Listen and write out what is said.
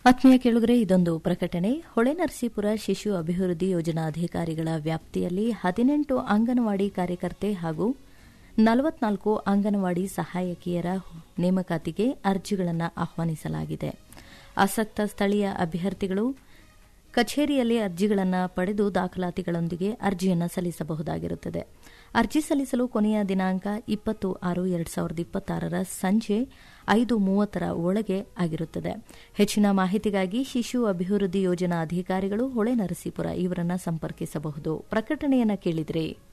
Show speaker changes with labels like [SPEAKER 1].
[SPEAKER 1] ಆತ್ಮೀಯ ಕೇಳುಗರೆ ಇದೊಂದು ಪ್ರಕಟಣೆ ಹೊಳೆನರಸೀಪುರ ಶಿಶು ಅಭಿವೃದ್ಧಿ ಯೋಜನಾ ಅಧಿಕಾರಿಗಳ ವ್ಯಾಪ್ತಿಯಲ್ಲಿ ಹದಿನೆಂಟು ಅಂಗನವಾಡಿ ಕಾರ್ಯಕರ್ತೆ ಹಾಗೂ ನಲವತ್ನಾಲ್ಕು ಅಂಗನವಾಡಿ ಸಹಾಯಕಿಯರ ನೇಮಕಾತಿಗೆ ಅರ್ಜಿಗಳನ್ನು ಆಹ್ವಾನಿಸಲಾಗಿದೆ ಆಸಕ್ತ ಸ್ಥಳೀಯ ಅಭ್ಯರ್ಥಿಗಳು ಕಚೇರಿಯಲ್ಲಿ ಅರ್ಜಿಗಳನ್ನು ಪಡೆದು ದಾಖಲಾತಿಗಳೊಂದಿಗೆ ಅರ್ಜಿಯನ್ನು ಸಲ್ಲಿಸಬಹುದಾಗಿರುತ್ತದೆ ಅರ್ಜಿ ಸಲ್ಲಿಸಲು ಕೊನೆಯ ದಿನಾಂಕ ಇಪ್ಪತ್ತು ಆರು ಎರಡು ಸಾವಿರದ ಇಪ್ಪತ್ತಾರರ ಸಂಜೆ ಐದು ಮೂವತ್ತರ ಒಳಗೆ ಆಗಿರುತ್ತದೆ ಹೆಚ್ಚಿನ ಮಾಹಿತಿಗಾಗಿ ಶಿಶು ಅಭಿವೃದ್ಧಿ ಯೋಜನಾ ಅಧಿಕಾರಿಗಳು ಹೊಳೆ ನರಸೀಪುರ ಇವರನ್ನು ಸಂಪರ್ಕಿಸಬಹುದು ಪ್ರಕಟಣೆಯನ್ನು ಕೇಳಿದ್ರಿ